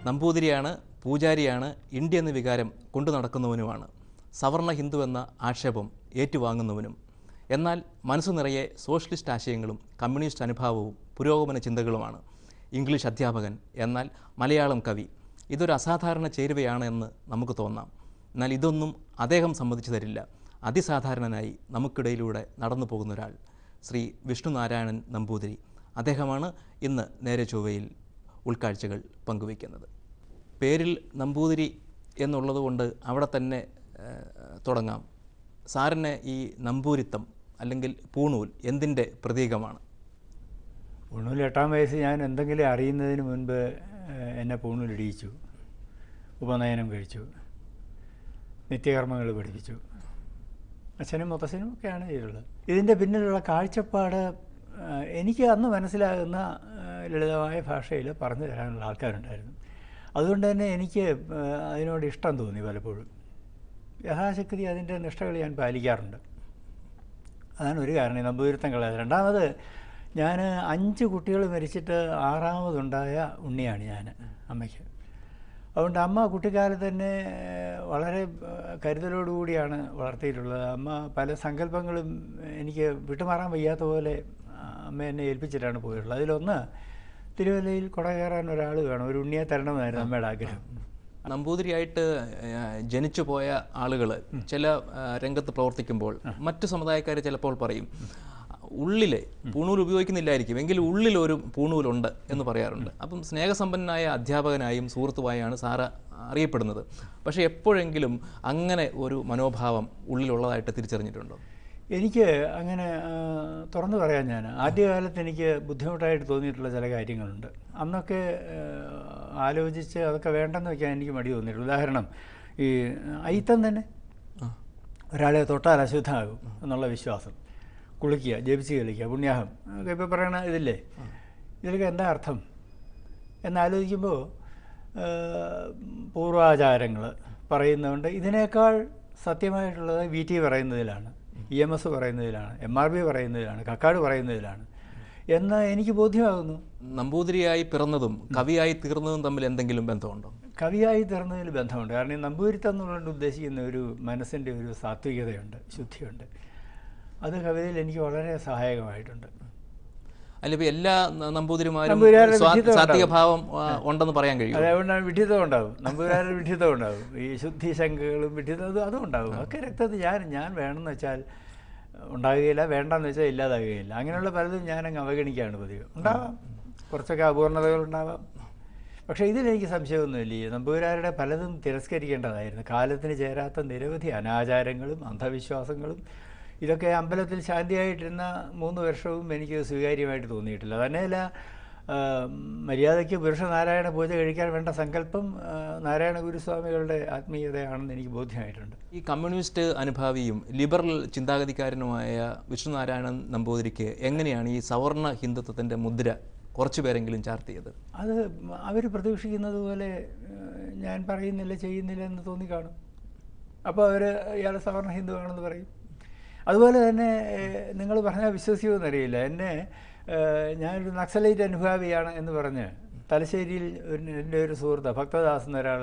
നമ്പൂതിരിയാണ് പൂജാരിയാണ് India എന്ന വികാരം കൊണ്ടു നടക്കുന്നവനുമാണ് സവർണ ഹിന്ദു എന്ന ആക്ഷേപം ഏറ്റുവാങ്ങുന്നവനും എന്നാൽ മനസ്സു നിറയെ സോഷ്യലിസ്റ്റ് ആശയങ്ങളും കമ്മ്യൂണിസ്റ്റ് അനുഭാവവും പുരോഗമന ചിന്തകളുമാണ് ഇംഗ്ലീഷ് അധ്യാപകൻ എന്നാൽ മലയാളം കവി ഇതൊരു അസാധാരണ ചേരുവയാണ് എന്ന് നമുക്ക് തോന്നാം എന്നാൽ ഇതൊന്നും അദ്ദേഹം സമ്മതിച്ചു തരില്ല അതിസാധാരണനായി നമുക്കിടയിലൂടെ നടന്നു പോകുന്ന ഒരാൾ ശ്രീ വിഷ്ണുനാരായണൻ നമ്പൂതിരി അദ്ദേഹമാണ് ഇന്ന് നേരെ ചൊവ്വയിൽ ഉൾക്കാഴ്ചകൾ പങ്കുവയ്ക്കുന്നത് പേരിൽ നമ്പൂതിരി എന്നുള്ളതുകൊണ്ട് അവിടെ തന്നെ ഏഹ്, തുടങ്ങാം സാറിന് ഈ നമ്പൂരിത്തം അല്ലെങ്കിൽ പൂണൂൽ എന്തിൻ്റെ പ്രതീകമാണ് പൂണൂൽ എട്ടാം വയസ്സ് ഞാൻ എന്തെങ്കിലും അറിയുന്നതിന് മുൻപ് ഏഹ്, എന്നെ പൂണൂൽ ഇടിയിച്ചു ഉപനയനം കഴിച്ചു നിത്യകർമ്മങ്ങൾ പഠിപ്പിച്ചു അച്ഛനും മുത്തച്ഛനും ഒക്കെയാണ് ചെയ്തിട്ടുള്ളത് ഇതിൻ്റെ പിന്നിലുള്ള കാഴ്ചപ്പാട് ഏഹ്, എനിക്ക് അന്ന് മനസ്സിലാകുന്ന ഏഹ്, ലളിതമായ ഭാഷയിൽ പറഞ്ഞു തരാനുള്ള ആൾക്കാരുണ്ടായിരുന്നു അതുകൊണ്ട് തന്നെ എനിക്ക് ഏഹ്, അതിനോട് ഇഷ്ടം തോന്നി പലപ്പോഴും യഥാശക്തി അതിൻ്റെ നിഷ്ഠകൾ ഞാൻ പാലിക്കാറുണ്ട് അതാണ് ഒരു കാരണം ഈ നമ്പൂതിരുത്തം കളയാതെ രണ്ടാമത് ഞാൻ അഞ്ച് കുട്ടികൾ മരിച്ചിട്ട് ആറാമതുണ്ടായ ഉണ്ണിയാണ് ഞാൻ അമ്മയ്ക്ക് അതുകൊണ്ട് അമ്മ കുട്ടിക്കാലത്ത് തന്നെ ഏഹ്, വളരെ ഏഹ്, കരുതലോടുകൂടിയാണ് വളർത്തിയിട്ടുള്ളത് അമ്മ പല സങ്കല്പങ്ങളും എനിക്ക് വിട്ടുമാറാൻ വയ്യാത്ത പോലെ ആ, അമ്മ എന്നെ ഏൽപ്പിച്ചിട്ടാണ് പോയിട്ടുള്ളത് അതിലൊന്ന് തിരുവല്ലയിൽ കുട കയറാൻ ഒരാൾ വേണം ഒരു ഉണ്ണിയെ തരണമെന്നായിരുന്നു അമ്മയുടെ ആഗ്രഹം നമ്പൂതിരിയായിട്ട് ഏഹ്, ജനിച്ചു പോയ ആളുകൾ ചില ഏഹ്, രംഗത്ത് പ്രവർത്തിക്കുമ്പോൾ മറ്റു സമുദായക്കാർ ചിലപ്പോൾ പറയും ഉള്ളിൽ പൂണൂൽ ഉപയോഗിക്കുന്നില്ലായിരിക്കും എങ്കിലും ഉള്ളിൽ ഒരു പൂണൂലുണ്ട് എന്ന് പറയാറുണ്ട് അപ്പം സ്നേഹസമ്പന്നനായ അധ്യാപകനായും സുഹൃത്തുമായാണ് സാറ് അറിയപ്പെടുന്നത് പക്ഷേ എപ്പോഴെങ്കിലും അങ്ങനെ ഒരു മനോഭാവം ഉള്ളിലുള്ളതായിട്ട് തിരിച്ചറിഞ്ഞിട്ടുണ്ടോ എനിക്ക് അങ്ങനെ ആ, തുറന്നു പറയാം ഞാൻ ആദ്യകാലത്ത് എനിക്ക് ബുദ്ധിമുട്ടായിട്ട് തോന്നിയിട്ടുള്ള ചില കാര്യങ്ങളുണ്ട് അന്നൊക്കെ ആ, ആലോചിച്ച് അതൊക്കെ വേണ്ടെന്ന് വെക്കാൻ എനിക്ക് മടി തോന്നിയിട്ടുണ്ട് ഉദാഹരണം ഈ അയിത്തം തന്നെ ആ. ഒരാളെ തൊട്ടാൽ അശുദ്ധമാകും എന്നുള്ള വിശ്വാസം കുളിക്കുക ജപിച്ച് കളിക്കുക പുണ്യാഹം ഒക്കെ ഇപ്പോൾ പറയണ ഇതില്ലേ ഇതിലൊക്കെ എന്താ അർത്ഥം എന്നാലോചിക്കുമ്പോൾ പൂർവാചാരങ്ങൾ പറയുന്നതുകൊണ്ട് ഇതിനേക്കാൾ സത്യമായിട്ടുള്ളത് വി ടി പറയുന്നതിലാണ് ഇ എം എസ് പറയുന്നതിലാണ് എം ആർ ബി പറയുന്നതിലാണ് കക്കാട് പറയുന്നതിലാണ് എന്ന് എനിക്ക് ബോധ്യമാകുന്നു നമ്പൂതിരിയായി പിറന്നതും കവിയായി തീർന്നതും തമ്മിൽ എന്തെങ്കിലും ബന്ധമുണ്ടോ കവിയായി തീർന്നതിൽ ബന്ധമുണ്ട് കാരണം ഈ നമ്പൂരിത്തം എന്നുള്ളത് ഉദ്ദേശിക്കുന്ന ഒരു മനസ്സിൻ്റെ ഒരു സാത്വികതയുണ്ട് ശുദ്ധിയുണ്ട് അത് കവിതയിൽ എനിക്ക് വളരെ സഹായകമായിട്ടുണ്ട് അല്ല ഇപ്പൊ എല്ലാ ന- നമ്പൂതിരിമാരും നമ്പൂതിരിമാരുടെ സ്വാ- വിഡ്ഢിത്തം സാത്വിക ഭാവം ആ, ഉണ്ടെന്ന് പറയാൻ കഴിയും അതുകൊണ്ടാണ് വിഡ്ഢിത്തം ഉണ്ടാവും നമ്പൂരാരുടെ വിഡ്ഢിത്തം ഉണ്ടാവും ഈ ശുദ്ധി ശങ്കകളും വിഡ്ഢിത്തം അതും അതും ഉണ്ടാവും ഒക്കെ രക്തത്തിൽ ഞാൻ ഞാൻ വേണമെന്ന് വെച്ചാൽ ഉണ്ടാകുകയില്ല വേണ്ടെന്ന് വെച്ചാൽ ഇല്ലാതാകുകയില്ല അങ്ങനെയുള്ള പലതും ഞാൻ അങ്ങ് അവഗണിക്കുകയാണ് പതിവ് ഉണ്ടാവാം കുറച്ചൊക്കെ അപൂർണതകൾ ഉണ്ടാവാം പക്ഷേ ഇതിലെനിക്ക് സംശയമൊന്നുമില്ല ഈ നമ്പൂരാരുടെ പലതും തിരസ്കരിക്കേണ്ടതായിരുന്നു കാലത്തിന് ചേരാത്ത നിരവധി അനാചാരങ്ങളും അന്ധവിശ്വാസങ്ങളും ഇതൊക്കെ അമ്പലത്തിൽ ശാന്തിയായിട്ടിരുന്ന മൂന്ന് വർഷവും എനിക്ക് സ്വീകാര്യമായിട്ട് തോന്നിയിട്ടില്ല തന്നെയല്ല ആ, മര്യാദയ്ക്ക് പുരുഷനാരായണ പൂജ കഴിക്കാൻ വേണ്ട സങ്കല്പം ആ, നാരായണ ഗുരുസ്വാമികളുടെ ആത്മീയതയാണെന്ന് എനിക്ക് ബോധ്യമായിട്ടുണ്ട് ഈ കമ്മ്യൂണിസ്റ്റ് അനുഭാവിയും ലിബറൽ ചിന്താഗതിക്കാരനുമായ വിഷ്ണുനാരായണൻ നമ്പൂതിരിക്ക് എങ്ങനെയാണ് ഈ സവർണ ഹിന്ദുത്വത്തിന്റെ മുദ്ര കുറച്ചു പേരെങ്കിലും ചാർത്തിയത് അത് അവർ പ്രതീക്ഷിക്കുന്നത് പോലെ ഏഹ്, ഞാൻ പറയുന്നില്ല ചെയ്യുന്നില്ല എന്ന് തോന്നിക്കാണും അപ്പോൾ അവർ ഇയാൾ സവർണ ഹിന്ദുവാണെന്ന് പറയും അതുപോലെ തന്നെ നിങ്ങൾ പറഞ്ഞാൽ വിശ്വസിക്കുമെന്നറിയില്ല എന്നെ ഏഹ്, ഞാനൊരു നക്സലൈറ്റ് അനുഭാവിയാണ് എന്ന് പറഞ്ഞ് തലശ്ശേരിയിൽ ഒരു എൻ്റെ ഒരു സുഹൃത്ത് ഭക്തദാസ് എന്നൊരാൾ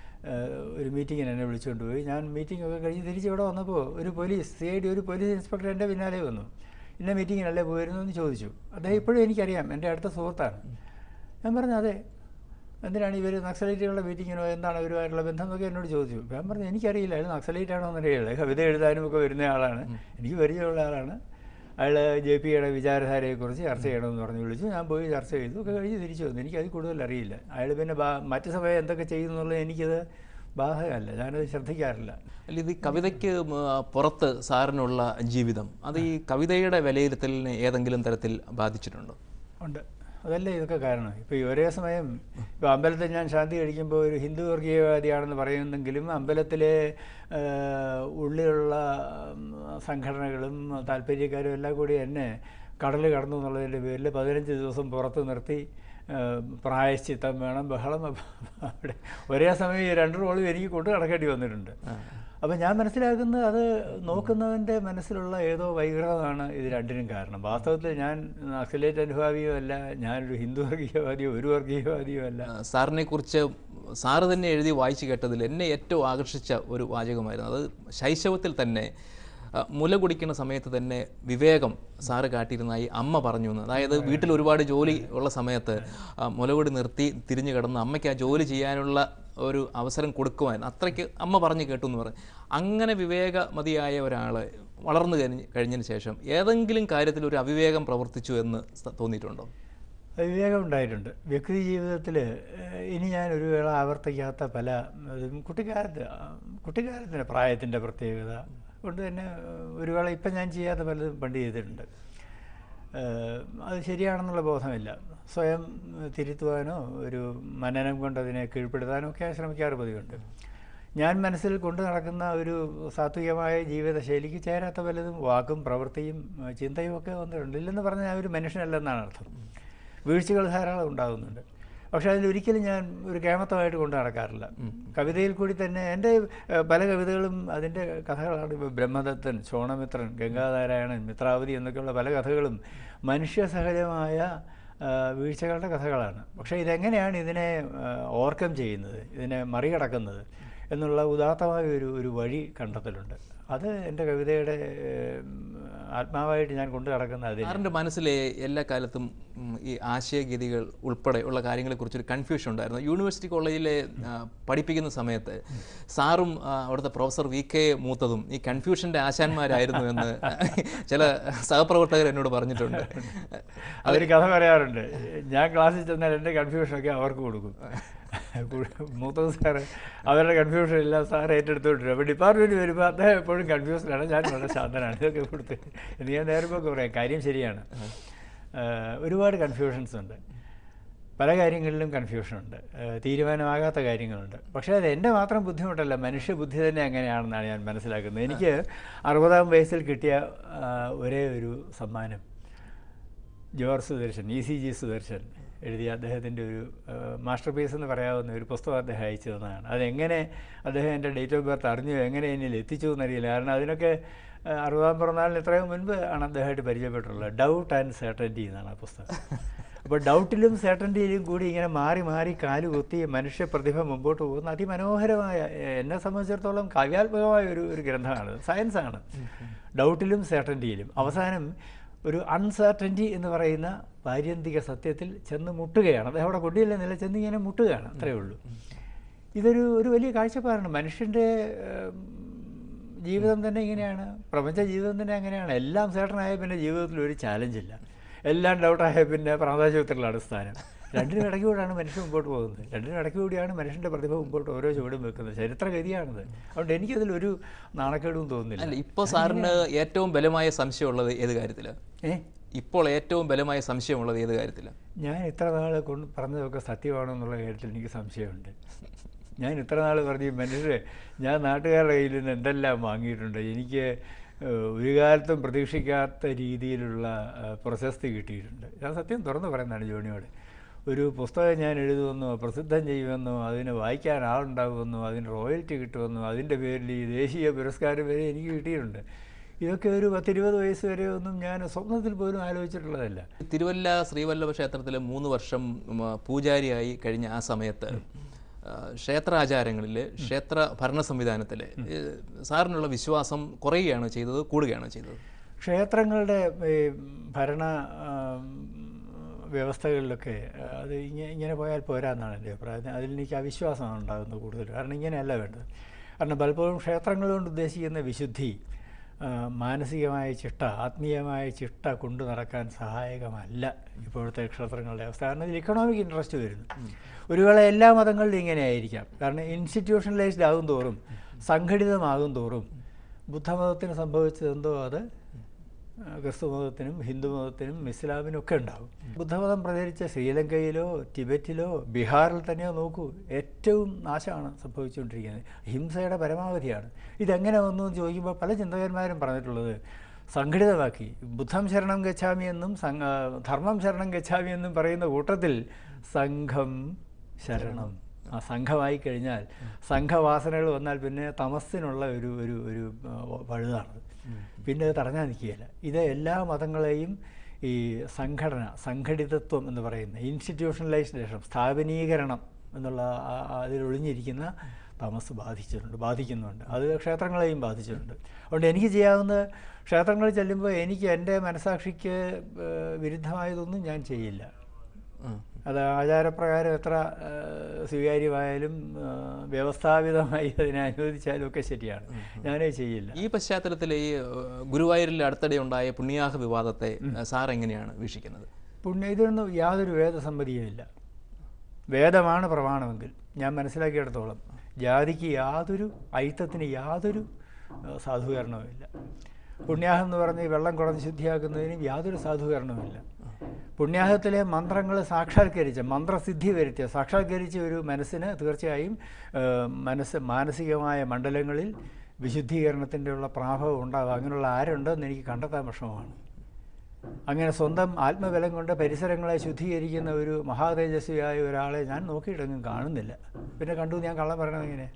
ഒരു മീറ്റിങ്ങിന് എന്നെ വിളിച്ചുകൊണ്ട് പോയി ഞാൻ മീറ്റിംഗ് ഒക്കെ കഴിഞ്ഞ് തിരിച്ച് ഇവിടെ വന്നപ്പോൾ ഒരു പോലീസ് സി ഐ ഡി ഒരു പോലീസ് ഇൻസ്പെക്ടർ എൻ്റെ പിന്നാലെ വന്നു ഇന്ന മീറ്റിങ്ങിനല്ലേ പോയിരുന്നു എന്ന് ചോദിച്ചു അദ്ദേഹം ഇപ്പോഴും എനിക്കറിയാം എൻ്റെ അടുത്ത സുഹൃത്താണ് ഞാൻ പറഞ്ഞു അതെ എന്തിനാണ് ഇവർ നക്സലൈറ്റുകളുടെ മീറ്റിങ്ങിനോ എന്താണ് ഇവരുമായിട്ടുള്ള ബന്ധം എന്നൊക്കെ എന്നോട് ചോദിച്ചു ഞാൻ പറഞ്ഞു എനിക്കറിയില്ല അയാൾ നക്സലൈറ്റ് ആണോ എന്നറിയില്ല കവിത എഴുതാനും ഒക്കെ വരുന്ന ആളാണ് എനിക്ക് പരിചയമുള്ള ആളാണ് അയാൾ ജെ പിയുടെ വിചാരധാരയെക്കുറിച്ച് ചർച്ച ചെയ്യണമെന്ന് പറഞ്ഞ് വിളിച്ചു ഞാൻ പോയി ചർച്ച ചെയ്തു ഒക്കെ കഴിഞ്ഞ് തിരിച്ചു വന്നു എനിക്കതിൽ കൂടുതൽ അറിയില്ല അയാൾ പിന്നെ ബാ- മറ്റ് സമയം എന്തൊക്കെ ചെയ്യുന്നുള്ളത് എനിക്കത് ബാധകമല്ല ഞാനത് ശ്രദ്ധിക്കാറില്ല അല്ല ഇത് ഈ കവിതയ്ക്ക് ഉം, ആ, പുറത്ത് സാറിനുള്ള ജീവിതം അത് ഈ കവിതയുടെ വിലയിരുത്തലിനെ ഏതെങ്കിലും തരത്തിൽ ബാധിച്ചിട്ടുണ്ടോ ഉണ്ട് അതല്ലേ ഇതൊക്കെ കാരണം ഇപ്പോൾ ഈ ഒരേ സമയം ഇപ്പോൾ അമ്പലത്തിൽ ഞാൻ ശാന്തി കഴിക്കുമ്പോൾ ഒരു ഹിന്ദു വർഗീയവാദിയാണെന്ന് പറയുന്നെങ്കിലും അമ്പലത്തിലെ ആ, ഉള്ളിലുള്ള ഉം, സംഘടനകളും താല്പര്യക്കാരും എല്ലാം കൂടി എന്നെ കടൽ കടന്നു എന്നുള്ളതിൻ്റെ പേരിൽ പതിനഞ്ച് ദിവസം പുറത്ത് നിർത്തി ആ, പ്രായശ്ചിത്തം വേണം ബഹളം അവിടെ ഒരേ സമയം ഈ രണ്ട് റോളും എനിക്ക് കൊണ്ട് നടക്കേണ്ടി വന്നിട്ടുണ്ട് അപ്പം ഞാൻ മനസ്സിലാക്കുന്നത് അത് നോക്കുന്നവൻ്റെ മനസ്സിലുള്ള ഏതോ വൈകൃതമാണ് ഇത് രണ്ടിനും കാരണം വാസ്തവത്തിൽ ഞാൻ നക്സലേറ്റ് അനുഭാവിയോ അല്ല ഞാനൊരു ഹിന്ദു വർഗീയവാദിയോ ഒരു വർഗീയവാദിയോ അല്ല സാറിനെ കുറിച്ച് സാറ് തന്നെ എഴുതി വായിച്ചു കേട്ടതിൽ എന്നെ ഏറ്റവും ആകർഷിച്ച ഒരു വാചകമായിരുന്നു അത് ശൈശവത്തിൽ തന്നെ ആ, മുല കുടിക്കുന്ന സമയത്ത് തന്നെ വിവേകം സാറ് കാട്ടിയിരുന്നതായി അമ്മ പറഞ്ഞു എന്ന് അതായത് വീട്ടിൽ ഒരുപാട് ജോലി ഉള്ള സമയത്ത് ആ, മുലകുടി നിർത്തി തിരിഞ്ഞു കിടന്ന് അമ്മയ്ക്ക് ആ ജോലി ചെയ്യാനുള്ള ഒരു അവസരം കൊടുക്കുവാൻ അത്രയ്ക്ക് അമ്മ പറഞ്ഞു കേട്ടു എന്ന് പറഞ്ഞു അങ്ങനെ വിവേകമതിയായ ഒരാൾ വളർന്നു കഴിഞ്ഞ് കഴിഞ്ഞതിന് ശേഷം ഏതെങ്കിലും കാര്യത്തിൽ ഒരു അവിവേകം പ്രവർത്തിച്ചു എന്ന് സ- തോന്നിയിട്ടുണ്ടോ വിവേകം ഉണ്ടായിട്ടുണ്ട് വ്യക്തി ജീവിതത്തിൽ ഇനി ഞാൻ ഒരു വേള ആവർത്തിക്കാത്ത പല ഇതും കുട്ടിക്കാലത്ത് ആ, കുട്ടിക്കാലത്തിൻ്റെ പ്രായത്തിൻ്റെ പ്രത്യേകത കൊണ്ട് തന്നെ ഏഹ്, ഒരു വേള ഇപ്പം ഞാൻ ചെയ്യാത്ത പലതും പണ്ട് ചെയ്തിട്ടുണ്ട് ഏഹ്, അത് ശരിയാണെന്നുള്ള ബോധമില്ല സ്വയം തിരുത്തുവാനോ ഒരു മനനം കൊണ്ട് അതിനെ കീഴ്പ്പെടുത്താനോ ഒക്കെ ശ്രമിക്കാറ് പതിവുണ്ട് ഞാൻ മനസ്സിൽ കൊണ്ടു നടക്കുന്ന ഒരു സാത്വികമായ ജീവിതശൈലിക്ക് ചേരാത്ത പലതും വാക്കും പ്രവൃത്തിയും ഏഹ്, ചിന്തയും ഒക്കെ വന്നിട്ടുണ്ട് ഇല്ലെന്ന് പറഞ്ഞാൽ ഞാൻ ഒരു മനുഷ്യനല്ലെന്നാണ് അർത്ഥം വീഴ്ചകൾ ധാരാളം ഉണ്ടാകുന്നുണ്ട് പക്ഷേ അതിലൊരിക്കലും ഞാൻ ഒരു കേമത്തമായിട്ട് കൊണ്ട് നടക്കാറില്ല കവിതയിൽ കൂടി തന്നെ എൻ്റെ ഏഹ്, പല കവിതകളും അതിൻ്റെ കഥകളാണ് ഇപ്പോൾ ബ്രഹ്മദത്തൻ ശോണമിത്രൻ ഗംഗാനാരായണൻ മിത്രാവതി എന്നൊക്കെയുള്ള പല കഥകളും മനുഷ്യസഹജമായ ആ, വീഴ്ചകളുടെ കഥകളാണ് പക്ഷേ ഇതെങ്ങനെയാണ് ഇതിനെ ഓവർകം ചെയ്യുന്നത് ഇതിനെ മറികടക്കുന്നത് എന്നുള്ള ഉദാത്തമായ ഒരു ഒരു വഴി കണ്ടെത്തലുണ്ട് അത് എൻ്റെ കവിതയുടെ ഏഹ്, ആത്മാവായിട്ട് ഞാൻ കൊണ്ടു നടക്കുന്ന അതിൽ സാറിൻ്റെ മനസ്സിലെ എല്ലാ കാലത്തും ഉം, ഈ ആശയഗതികൾ ഉൾപ്പെടെ ഉള്ള കാര്യങ്ങളെക്കുറിച്ചൊരു കൺഫ്യൂഷൻ ഉണ്ടായിരുന്നു യൂണിവേഴ്സിറ്റി കോളേജിലെ ആ, പഠിപ്പിക്കുന്ന സമയത്ത് സാറും ആ, അവിടുത്തെ പ്രൊഫസർ വി കെ മൂത്തതും ഈ കൺഫ്യൂഷൻ്റെ ആശാന്മാരായിരുന്നു എന്ന് ചില സഹപ്രവർത്തകർ എന്നോട് പറഞ്ഞിട്ടുണ്ട് അവർ കഥ പറയാറുണ്ട് ഞാൻ ക്ലാസ്സിൽ ചെന്നാൽ എൻ്റെ കൺഫ്യൂഷനൊക്കെ അവർക്ക് കൊടുക്കും മൂത്തത് സാറ് അവരുടെ കൺഫ്യൂഷൻ എല്ലാം സാർ ഏറ്റെടുത്തോണ്ടിരും അപ്പോൾ ഡിപ്പാർട്ട്മെൻറ്റ് വരുമ്പോൾ അദ്ദേഹം എപ്പോഴും കൺഫ്യൂസ്ഡാണ് ഞാൻ വളരെ ശാന്തനാണ് ഇതൊക്കെ കൊടുത്ത് എന്ന് ഞാൻ നേരമ്പോൾ പറയാം കാര്യം ശരിയാണ് ഏഹ് ഒരുപാട് കൺഫ്യൂഷൻസ് ഉണ്ട് പല കാര്യങ്ങളിലും കൺഫ്യൂഷനുണ്ട് ഏഹ് തീരുമാനമാകാത്ത കാര്യങ്ങളുണ്ട് പക്ഷേ അത് എൻ്റെ മാത്രം ബുദ്ധിമുട്ടല്ല മനുഷ്യ ബുദ്ധി തന്നെ അങ്ങനെയാണെന്നാണ് ഞാൻ മനസ്സിലാക്കുന്നത് എനിക്ക് അറുപതാം വയസ്സിൽ കിട്ടിയ ആ, ഒരേ ഒരു സമ്മാനം George Sudarshan E C G Sudarshan എഴുതിയ അദ്ദേഹത്തിൻ്റെ ഒരു മാസ്റ്റർ പീസ് എന്ന് പറയാവുന്ന ഒരു പുസ്തകം അദ്ദേഹം അയച്ചു തന്നതാണ് അതെങ്ങനെ അദ്ദേഹം എൻ്റെ ഡേറ്റ് ഓഫ് ബർത്ത് അറിഞ്ഞു എങ്ങനെ എന്നിൽ എത്തിച്ചു എന്നറിയില്ല കാരണം അതിനൊക്കെ ആ, അറുപതാം പിറന്നാളിന് ഇത്രയും മുൻപ് ആണ് അദ്ദേഹമായിട്ട് പരിചയപ്പെട്ടിട്ടുള്ളത് ഡൗട്ട് ആൻഡ് സർട്ടൻറ്റി എന്നാണ് ആ പുസ്തകം അപ്പോൾ ഡൗട്ടിലും സർട്ടൻറ്റിയിലും കൂടി ഇങ്ങനെ മാറി മാറി കാല് കുത്തി മനുഷ്യ പ്രതിഭ മുമ്പോട്ട് പോകുന്ന അതിമനോഹരമായ എ- എന്നെ സംബന്ധിച്ചിടത്തോളം കാവ്യാത്മകമായ ഒരു ഒരു ഗ്രന്ഥമാണ് സയൻസാണ് ഡൗട്ടിലും സർട്ടൻറ്റിയിലും അവസാനം ഒരു അൺസർട്ടൻറ്റി എന്ന് പറയുന്ന പാര്യന്തിക സത്യത്തിൽ ചെന്ന് മുട്ടുകയാണ് അത് അവിടെ കൊടിയല്ല നില ചെന്ന് ഇങ്ങനെ മുട്ടുകയാണ് അത്രയേ ഉള്ളൂ ഇതൊരു ഒരു വലിയ കാഴ്ചപ്പാടാണ് മനുഷ്യൻ്റെ ഏം, ജീവിതം തന്നെ ഇങ്ങനെയാണ് പ്രപഞ്ച ജീവിതം തന്നെ അങ്ങനെയാണ് എല്ലാം സേട്ടനായ പിന്നെ ജീവിതത്തിൽ ഒരു ചാലഞ്ചില്ല എല്ലാം ഡൗട്ടായ പിന്നെ പ്രാന്താശുപത്രിയിലാണ് സ്ഥാനം രണ്ടിനും ഇടയ്ക്ക് കൂടിയാണ് മനുഷ്യൻ മുമ്പോട്ട് പോകുന്നത് രണ്ടിനും ഇടയ്ക്ക് കൂടിയാണ് മനുഷ്യൻ്റെ പ്രതിഭ മുമ്പോട്ട് ഓരോ ചുവടും വെക്കുന്നത് ചരിത്രഗതിയാണത് അതുകൊണ്ട് എനിക്കതിലൊരു നാണക്കേടും അല്ല തോന്നുന്നില്ല ഇപ്പോൾ സാറിന് ഏറ്റവും ബലമായ സംശയമുള്ളത് ഏത് കാര്യത്തിലാണ് ഏ ഇപ്പോൾ ഏറ്റവും ബലമായ സംശയമുള്ളത് ഏത് കാര്യത്തിലാണ് ഞാൻ ഇത്ര നാൾ കൊണ്ട് പറഞ്ഞതൊക്കെ സത്യമാണോ എന്നുള്ള കാര്യത്തിൽ എനിക്ക് സംശയമുണ്ട് ഞാൻ ഇത്ര നാൾ പറഞ്ഞു മനുഷ്യരെ ഞാൻ നാട്ടുകാരുടെ കയ്യിൽ നിന്ന് എന്തെല്ലാം വാങ്ങിയിട്ടുണ്ട് എനിക്ക് ഏഹ്, ഒരു കാലത്തും പ്രതീക്ഷിക്കാത്ത രീതിയിലുള്ള ഏഹ്, പ്രശസ്തി കിട്ടിയിട്ടുണ്ട് ഞാൻ സത്യം തുറന്നു പറയുന്നതാണ് ജോണിയോട് ഒരു പുസ്തകം ഞാൻ എഴുതുമെന്നോ പ്രസിദ്ധം ചെയ്യുമെന്നോ അതിന് വായിക്കാൻ ആളുണ്ടാകുമെന്നോ അതിന് റോയൽറ്റി കിട്ടുമെന്നോ അതിൻ്റെ പേരിൽ ഈ ദേശീയ പുരസ്കാരം വരെ എനിക്ക് കിട്ടിയിട്ടുണ്ട് ഇതൊക്കെ ഒരു പത്തിരുപത് വയസ്സ് വരെ ഒന്നും ഞാൻ സ്വപ്നത്തിൽ പോലും ആലോചിച്ചിട്ടുള്ളതല്ല തിരുവല്ല ശ്രീവല്ലഭ ക്ഷേത്രത്തിൽ മൂന്ന് വർഷം ഉം, പൂജാരിയായി കഴിഞ്ഞ ആ സമയത്ത് ആ, ക്ഷേത്രാചാരങ്ങളിൽ ക്ഷേത്ര ഭരണ സംവിധാനത്തിൽ സാറിനുള്ള വിശ്വാസം കുറയുകയാണോ ചെയ്തത് കൂടുകയാണോ ചെയ്തത് ക്ഷേത്രങ്ങളുടെ ഈ ഭരണ ആം, വ്യവസ്ഥകളിലൊക്കെ അത് ഇങ്ങനെ ഇങ്ങനെ പോയാൽ പോരാന്നാണ് എൻ്റെ അഭിപ്രായം അതിൽ എനിക്ക് അവിശ്വാസമാണ് ഉണ്ടാകുന്നത് കൂടുതൽ കാരണം ഇങ്ങനെയല്ല വേണ്ടത് കാരണം പലപ്പോഴും ക്ഷേത്രങ്ങൾ കൊണ്ട് ഉദ്ദേശിക്കുന്ന വിശുദ്ധി ആ, മാനസികമായ ചിട്ട ആത്മീയമായ ചിട്ട കൊണ്ടു നടക്കാൻ സഹായകമല്ല ഇപ്പോഴത്തെ ക്ഷേത്രങ്ങളുടെ അവസ്ഥ കാരണം ഇതിൽ ഇക്കണോമിക് ഇൻട്രസ്റ്റ് വരുന്നു ഒരു വേള എല്ലാ മതങ്ങളിലും ഇങ്ങനെ ആയിരിക്കാം കാരണം ഇൻസ്റ്റിറ്റ്യൂഷണലൈസ്ഡ് ആകും തോറും സംഘടിതമാകും തോറും ബുദ്ധമതത്തിന് സംഭവിച്ചതെന്തോ അത് ആ, ക്രിസ്തുമതത്തിനും ഹിന്ദുമതത്തിനും ഇസ്ലാമിനും ഒക്കെ ഉണ്ടാകും ബുദ്ധമതം പ്രചരിച്ച ശ്രീലങ്കയിലോ ടിബറ്റിലോ ബീഹാറിൽ തന്നെയോ നോക്കൂ ഏറ്റവും നാശമാണ് സംഭവിച്ചുകൊണ്ടിരിക്കുന്നത് ഹിംസയുടെ പരമാവധിയാണ് ഇതെങ്ങനെ വന്നു എന്ന് ചോദിക്കുമ്പോൾ പല ചിന്തകന്മാരും പറഞ്ഞിട്ടുള്ളത് സംഘടിതമാക്കി ബുദ്ധം ശരണം ഗച്ഛാമി എന്നും സംഘ ധർമ്മം ശരണം ഗച്ഛാമി എന്നും പറയുന്ന കൂട്ടത്തിൽ സംഘം ശരണം ആ സംഘമായി കഴിഞ്ഞാൽ സംഘവാസനകൾ വന്നാൽ പിന്നെ തമസ്സിനുള്ള ഒരു ഒരു ഒരു ആ, പഴുതാണ് പിന്നെ അത് തടഞ്ഞാൽ നിൽക്കുകയില്ല ഇത് എല്ലാ മതങ്ങളെയും ഈ സംഘടന സംഘടിതത്വം എന്ന് പറയുന്ന ഇൻസ്റ്റിറ്റ്യൂഷണലൈസേഷൻ സ്ഥാപനീകരണം എന്നുള്ള ആ- ആ അതിൽ ഒളിഞ്ഞിരിക്കുന്ന തമസ് ബാധിച്ചിട്ടുണ്ട് ബാധിക്കുന്നുണ്ട് അത് ക്ഷേത്രങ്ങളെയും ബാധിച്ചിട്ടുണ്ട് അതുകൊണ്ട് എനിക്ക് ചെയ്യാവുന്ന ക്ഷേത്രങ്ങളിൽ ചെല്ലുമ്പോൾ എനിക്ക് എൻ്റെ മനസാക്ഷിക്ക് ഏഹ്, വിരുദ്ധമായതൊന്നും ഞാൻ ചെയ്യില്ല ഉം. അത് ആചാരപ്രകാരം എത്ര ഏഹ്, സ്വീകാര്യമായാലും ഏഹ്, വ്യവസ്ഥാപിതമായി അതിനെ അനുവദിച്ചാലും ഒക്കെ ശരിയാണ് ഞാനേ ചെയ്യില്ല ഈ പശ്ചാത്തലത്തിൽ ഈ ഏഹ്, ഗുരുവായൂരിൽ അടുത്തിടെ ഉണ്ടായ പുണ്യാഹ വിവാദത്തെ ഏഹ്, സാർ എങ്ങനെയാണ് വീക്ഷിക്കുന്നത് പുണ്യ ഇതിനൊന്നും യാതൊരു വേദസമ്മതിയുമില്ല വേദമാണ് പ്രമാണമെങ്കിൽ ഞാൻ മനസ്സിലാക്കിയിടത്തോളം ജാതിക്ക് യാതൊരു ഐത്തത്തിന് യാതൊരു ഏഹ്, സാധൂകരണവുമില്ല പുണ്യാഹം എന്ന് പറഞ്ഞ് ഈ വെള്ളം കുടഞ്ഞ് ശുദ്ധിയാക്കുന്നതിനും യാതൊരു സാധൂകരണവുമില്ല പുണ്യാഹത്തിലെ മന്ത്രങ്ങൾ സാക്ഷാത്കരിച്ച മന്ത്രസിദ്ധി വരുത്തിയ സാക്ഷാത്കരിച്ച ഒരു മനസ്സിന് തീർച്ചയായും ഏഹ്, മനസ്സ് മാനസികമായ മണ്ഡലങ്ങളിൽ വിശുദ്ധീകരണത്തിൻ്റെ ഉള്ള പ്രാഭവം ഉണ്ടാകും അങ്ങനെയുള്ള ആരുണ്ടെന്ന് എനിക്ക് കണ്ടെത്താൻ വിഷമമാണ് അങ്ങനെ സ്വന്തം ആത്മബലം കൊണ്ട് പരിസരങ്ങളെ ശുദ്ധീകരിക്കുന്ന ഒരു മഹാതേജസ്വിയായ ഒരാളെ ഞാൻ നോക്കിയിട്ടെങ്ങും കാണുന്നില്ല പിന്നെ കണ്ടു ഞാൻ കള്ളം പറയണത് എങ്ങനെ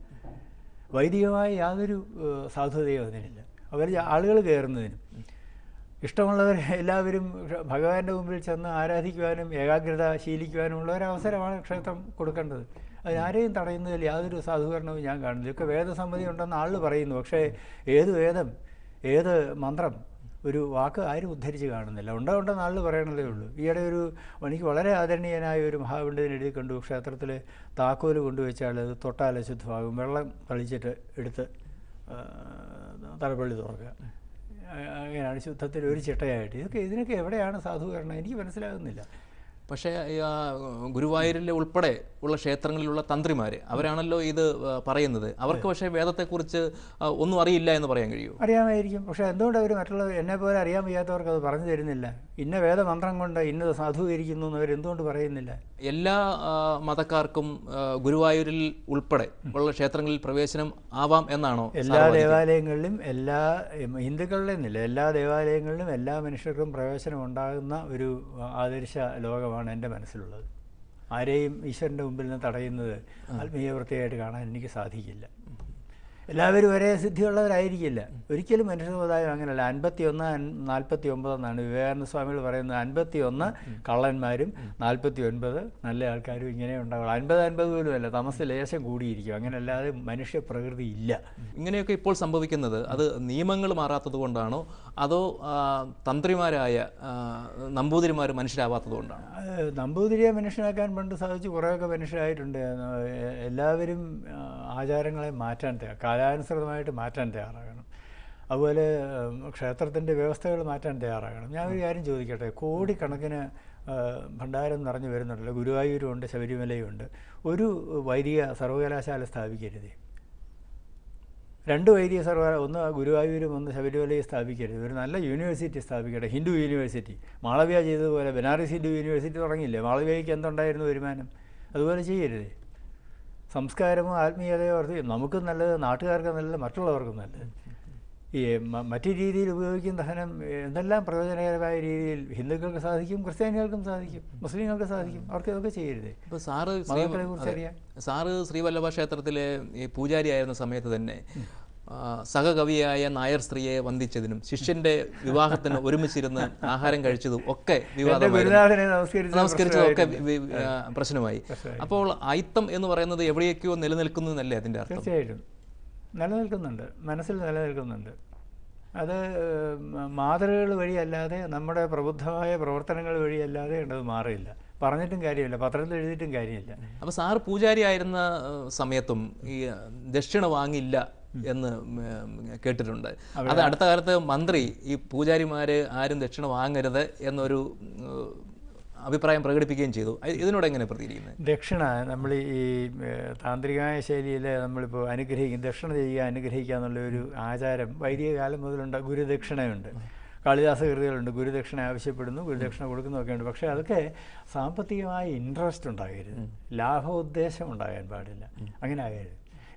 വൈദികമായ യാതൊരു ഏഹ്, സാധുതയോ അതിനില്ല അവർ ആളുകൾ കയറുന്നതിനും ഇഷ്ടമുള്ളവർ എല്ലാവരും ക്ഷ- ഭഗവാന്റെ മുമ്പിൽ ചെന്ന് ആരാധിക്കുവാനും ഏകാഗ്രത ശീലിക്കുവാനുമുള്ള ഒരവസരമാണ് ക്ഷേത്രം കൊടുക്കേണ്ടത് അതിനാരെയും തടയുന്നതിൽ യാതൊരു സാധൂകരണവും ഞാൻ കാണുന്നില്ല ഇതൊക്കെ വേദസമ്മതി ഉണ്ടെന്ന് ആള് പറയുന്നു പക്ഷേ ഏത് വേദം ഏത് മന്ത്രം ഒരു വാക്ക് ആരും ഉദ്ധരിച്ച് കാണുന്നില്ല ഉണ്ടോ ഉണ്ടെന്ന് ആള് പറയണതേ ഉള്ളൂ ഈയിടെ ഒരു എനിക്ക് വളരെ ആദരണീയനായ ഒരു മഹാപണ്ഡിതൻ എഴുതി കണ്ടു ക്ഷേത്രത്തിൽ താക്കോല് കൊണ്ടുവച്ചാൽ അത് തൊട്ടാൽ ശുദ്ധമാകും വെള്ളം തളിച്ചിട്ട് എടുത്ത് ആ, തലപ്പള്ളി തുറക്കുക ആ- അങ്ങനെയാണ് ശുദ്ധത്തിൽ ഒരു ചിട്ടയായിട്ട് ഇതൊക്കെ ഇതിനൊക്കെ എവിടെയാണ് സാധൂകരണം എനിക്ക് മനസ്സിലാകുന്നില്ല പക്ഷേ ഈ, ആ, ഗുരുവായൂരിലെ ഉൾപ്പെടെ ഉള്ള ക്ഷേത്രങ്ങളിലുള്ള തന്ത്രിമാർ അവരാണല്ലോ ഇത് ആ, പറയുന്നത് അവർക്ക് പക്ഷേ വേദത്തെക്കുറിച്ച് ആ, ഒന്നും അറിയില്ല എന്ന് പറയാൻ കഴിയുമോ അറിയാമായിരിക്കും പക്ഷേ എന്തുകൊണ്ട് അവർ മറ്റുള്ളവർ എന്നെ പോലെ അറിയാൻ വയ്യാത്തവർക്ക് അത് പറഞ്ഞു തരുന്നില്ല ഇന്ന വേദമന്ത്രം കൊണ്ട് ഇന്നത് സാധൂകരിക്കുന്നു എന്ന് അവരെന്തുകൊണ്ട് പറയുന്നില്ല എല്ലാ ആ, മതക്കാർക്കും ആ, ഗുരുവായൂരിൽ ഉൾപ്പെടെ ഉള്ള ക്ഷേത്രങ്ങളിൽ പ്രവേശനം ആവാം എന്നാണോ എല്ലാ ദേവാലയങ്ങളിലും എല്ലാ ഉം, ഹിന്ദുക്കളുടെ എന്നില്ല എല്ലാ ദേവാലയങ്ങളിലും എല്ലാ മനുഷ്യർക്കും പ്രവേശനം ഉണ്ടാകുന്ന ഒരു ആദർശ ലോകമാണ് എൻ്റെ മനസ്സിലുള്ളത് ആരെയും ഈശ്വരൻ്റെ മുമ്പിൽ നിന്ന് തടയുന്നത് ആത്മീയ വൃത്തിയായിട്ട് കാണാൻ എനിക്ക് സാധിക്കില്ല എല്ലാവരും ഒരേ സിദ്ധിയുള്ളവരായിരിക്കില്ല ഒരിക്കലും മനുഷ്യ സമുദായം അങ്ങനെയല്ല അൻപത്തി ഒന്ന് നാൽപ്പത്തി ഒമ്പത് എന്നാണ് വിവേകാനന്ദ സ്വാമികൾ പറയുന്നത് അൻപത്തി ഒന്ന് കള്ളന്മാരും നാൽപ്പത്തി ഒൻപത് നല്ല ആൾക്കാരും ഇങ്ങനെ ഉണ്ടാവുള്ളൂ അൻപത് അൻപത് പോലും അല്ല തമസ് ലേശം കൂടിയിരിക്കും അങ്ങനെയല്ലാതെ മനുഷ്യ പ്രകൃതി ഇല്ല ഇങ്ങനെയൊക്കെ ഇപ്പോൾ സംഭവിക്കുന്നത് അത് നിയമങ്ങൾ മാറാത്തത് കൊണ്ടാണോ അതോ ആ, തന്ത്രിമാരായ ആ, നമ്പൂതിരിമാർ മനുഷ്യരാവാത്തത് കൊണ്ടാണോ അത് നമ്പൂതിരിയെ മനുഷ്യനാക്കാൻ പണ്ട് സാധിച്ചു കുറേയൊക്കെ മനുഷ്യരായിട്ടുണ്ട് എ- എല്ലാവരും ആ, ആചാരങ്ങളെ മാറ്റാൻ തയ്യാർ കാലാനുസൃതമായിട്ട് മാറ്റാൻ തയ്യാറാകണം അതുപോലെ ഉം, ക്ഷേത്രത്തിൻ്റെ വ്യവസ്ഥകൾ മാറ്റാൻ തയ്യാറാകണം ഞാൻ ഒരു കാര്യം ചോദിക്കട്ടെ കോടിക്കണക്കിന് ആ, ഭണ്ഡാരം നിറഞ്ഞു വരുന്നുണ്ടല്ലോ ഗുരുവായൂരും ഉണ്ട് ശബരിമലയും ഉണ്ട് ഒരു വൈദിക സർവകലാശാല സ്ഥാപിക്കരുതേ രണ്ട് വൈദിക സർവകല ഒന്ന് ഗുരുവായൂരും ഒന്ന് ശബരിമലയും സ്ഥാപിക്കരുത് ഒരു നല്ല യൂണിവേഴ്സിറ്റി സ്ഥാപിക്കട്ടെ ഹിന്ദു യൂണിവേഴ്സിറ്റി മാളവ്യ ചെയ്തതുപോലെ ബനാറസ് ഹിന്ദു യൂണിവേഴ്സിറ്റി തുടങ്ങിയില്ലേ മാളവ്യയ്ക്ക് എന്തുണ്ടായിരുന്നു വരുമാനം അതുപോലെ ചെയ്യരുതേ സംസ്കാരമോ ആത്മീയതയോ വർദ്ധിക്കും നമുക്കും നല്ലത് നാട്ടുകാർക്ക് നല്ലത് മറ്റുള്ളവർക്കും നല്ലത് ഈ മ- മറ്റു രീതിയിൽ ഉപയോഗിക്കുന്ന ധനം എന്തെല്ലാം പ്രയോജനകരമായ രീതിയിൽ ഹിന്ദുക്കൾക്ക് സാധിക്കും ക്രിസ്ത്യാനികൾക്കും സാധിക്കും മുസ്ലിങ്ങൾക്ക് സാധിക്കും അവർക്ക് ഇതൊക്കെ ചെയ്യരുതേ ഇപ്പോൾ സാറ് ശ്രീ മതങ്ങളെക്കുറിച്ച് അതെ. അറിയാം. സാറ് ശ്രീവല്ലഭ ക്ഷേത്രത്തിലെ ഈ പൂജാരിയായിരുന്ന സമയത്ത് തന്നെ ആ, സഹകവിയായ നായർ സ്ത്രീയെ വന്ദിച്ചതിനും ശിഷ്യന്റെ വിവാഹത്തിന് ഒരുമിച്ചിരുന്ന് ആഹാരം കഴിച്ചതും ഒക്കെ എൻ്റെ വിവാദമായിരുന്നു ഗുരുനാഥനെ നമസ്കരിച്ച നമസ്കരിച്ചതൊക്കെ വി- വി- ആ, പ്രശ്നമായി അപ്പോൾ അയിത്തം എന്ന് പറയുന്നത് എവിടെയൊക്കെയോ നിലനിൽക്കുന്നു എന്നല്ലേ അതിന്റെ അർത്ഥം തീർച്ചയായിട്ടും നിലനിൽക്കുന്നുണ്ട് മനസ്സിൽ നിലനിൽക്കുന്നുണ്ട് അത് മ- മാതൃകകൾ വഴിയല്ലാതെ നമ്മുടെ പ്രബുദ്ധമായ പ്രവർത്തനങ്ങൾ വഴിയല്ലാതെ അത് മാറില്ല പറഞ്ഞിട്ടും കാര്യമില്ല പത്രത്തിൽ എഴുതിയിട്ടും കാര്യമില്ല അപ്പോൾ സാറ് പൂജാരി ആയിരുന്ന ആ, സമയത്തും ഈ ആ, ദക്ഷിണ വാങ്ങില്ല എന്ന് ഉം, കേട്ടിട്ടുണ്ട് അത് അടുത്ത കാലത്ത് മന്ത്രി ഈ പൂജാരിമാര് ആരും ദക്ഷിണ വാങ്ങരുത് എന്നൊരു ഉം, അഭിപ്രായം പ്രകടിപ്പിക്കുകയും ചെയ്തു അത് ഇതിനോട് എങ്ങനെ പ്രതികരിക്കുന്നത് ദക്ഷിണ നമ്മൾ ഈ ഏഹ്, താന്ത്രികമായ ശൈലിയിൽ നമ്മളിപ്പോൾ അനുഗ്രഹിക്കും ദക്ഷിണ ചെയ്യുക അനുഗ്രഹിക്കുക എന്നുള്ള ഒരു ആചാരം വൈദിക കാലം മുതലുണ്ട് ഗുരുദക്ഷിണയുണ്ട് കാളിദാസ കൃതികളുണ്ട് ഗുരുദക്ഷിണ ആവശ്യപ്പെടുന്നു ഗുരുദക്ഷിണ കൊടുക്കുന്നതൊക്കെ ഉണ്ട് പക്ഷേ അതൊക്കെ സാമ്പത്തികമായ ഇൻട്രസ്റ്റ് ഉണ്ടാകരുത് ലാഭോദ്ദേശം ഉണ്ടാകാൻ പാടില്ല അങ്ങനെ ആകരുത്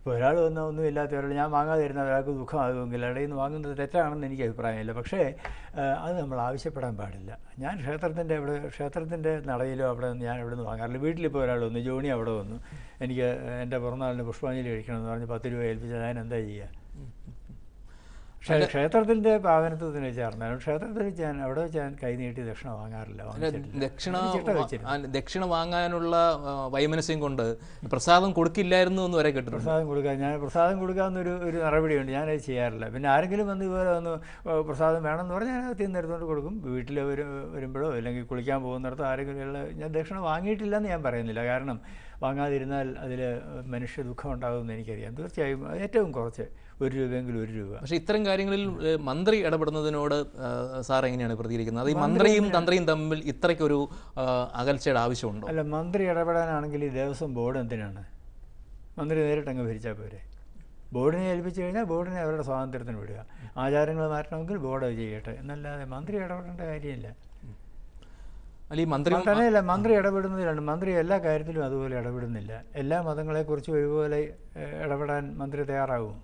ഇപ്പോൾ ഒരാൾ വന്ന ഒന്നും ഇല്ലാത്ത ഒരാൾ ഞാൻ വാങ്ങാതെ തരുന്ന ഒരാൾക്ക് ദുഃഖമാകുമെങ്കിൽ ഇടയിൽ നിന്ന് വാങ്ങുന്നത് തെറ്റാണെന്ന് എനിക്ക് അഭിപ്രായമില്ല പക്ഷേ ആ, അത് നമ്മൾ ആവശ്യപ്പെടാൻ പാടില്ല ഞാൻ ക്ഷേത്രത്തിൻ്റെ അവിടെ ക്ഷേത്രത്തിൻ്റെ നടയിലോ അവിടെ നിന്ന് ഞാൻ അവിടെ നിന്ന് വാങ്ങാറില്ല വീട്ടിലിപ്പോൾ ഒരാൾ വന്നു ജോണി അവിടെ വന്നു എനിക്ക് എൻ്റെ പിറന്നാളിന് പുഷ്പാഞ്ജലി കഴിക്കണമെന്ന് പറഞ്ഞ് പത്ത് രൂപ ഏൽപ്പിച്ചാൽ ഞാൻ എന്താ ചെയ്യുക ക്ഷേ- ക്ഷേത്രത്തിൻ്റെ പാവനത്വത്തിന് ചേർന്നാലും ക്ഷേത്രത്തിൽ വെച്ച് ഞാൻ അവിടെ വെച്ച് ഞാൻ കൈ നീട്ടി ദക്ഷിണ വാങ്ങാറില്ല വാങ്ങിച്ചിട്ടില്ല. ദക്ഷിണ ഒരു ചിട്ട വാ- വെച്ചിരുന്നു. ആ, ദക്ഷിണ വാങ്ങാനുള്ള ആ, വൈമനസ്യം കൊണ്ട് പ്രസാദം കൊടുക്കില്ലായിരുന്നു എന്ന് വരെ കേട്ടിട്ടുണ്ട് പ്രസാദം കൊടുക്കാൻ ഞാൻ പ്രസാദം കൊടുക്കാമെന്നൊരു ഒരു നടപടിയുണ്ട് ഞാനത് ചെയ്യാറില്ല പിന്നെ ആരെങ്കിലും വന്ന് ഇതുപോലെ വന്ന് ഏ, പ്രസാദം വേണമെന്ന് പറഞ്ഞാൽ ഞാൻ അകത്ത് നിന്ന് എടുത്തുകൊണ്ട് കൊടുക്കും വീട്ടിൽ വരും വരുമ്പോഴോ അല്ലെങ്കിൽ കുളിക്കാൻ പോകുന്നിടത്തോ ആരെങ്കിലും ഉള്ള ഞാൻ ദക്ഷിണ വാങ്ങിയിട്ടില്ലെന്ന് ഞാൻ പറയുന്നില്ല കാരണം വാങ്ങാതിരുന്നാൽ അതിൽ മനുഷ്യ ദുഃഖം ഉണ്ടാകുമെന്ന് എനിക്കറിയാം തീർച്ചയായും ഏറ്റവും കുറച്ച് ഒരു രൂപയെങ്കിലും ഒരു രൂപ പക്ഷേ ഇത്തരം കാര്യങ്ങളിൽ ഏ, മന്ത്രി ഇടപെടുന്നതിനോട് ആ, സാർ എങ്ങനെയാണ് പ്രതികരിക്കുന്നത് അത് ഈ മന്ത്രിയും തന്ത്രിയും തമ്മിൽ ഇത്രയ്ക്കൊരു ആ, അകൽച്ചയുടെ ആവശ്യമുണ്ടോ അല്ല മന്ത്രി ഇടപെടാനാണെങ്കിൽ ഈ ദേവസ്വം ബോർഡ് എന്തിനാണ് മന്ത്രി നേരിട്ട് അങ്ങ് ഭരിച്ചാൽ പോരെ ബോർഡിനെ ഏൽപ്പിച്ചു കഴിഞ്ഞാൽ ബോർഡിനെ അവരുടെ സ്വാതന്ത്ര്യത്തിന് വിടുക ആചാരങ്ങൾ മാറ്റണമെങ്കിൽ ബോർഡ് അത് ചെയ്യട്ടെ എന്നല്ലാതെ മന്ത്രി ഇടപെടേണ്ട കാര്യമില്ല അല്ല ഈ മന്ത്രി തന്നെയല്ല മന്ത്രി ഇടപെടുന്നതിലാണ് മന്ത്രി എല്ലാ കാര്യത്തിലും അതുപോലെ ഇടപെടുന്നില്ല എല്ലാ മതങ്ങളെക്കുറിച്ചും ഒരുപോലെ ഏഹ്, ഇടപെടാൻ മന്ത്രി തയ്യാറാകും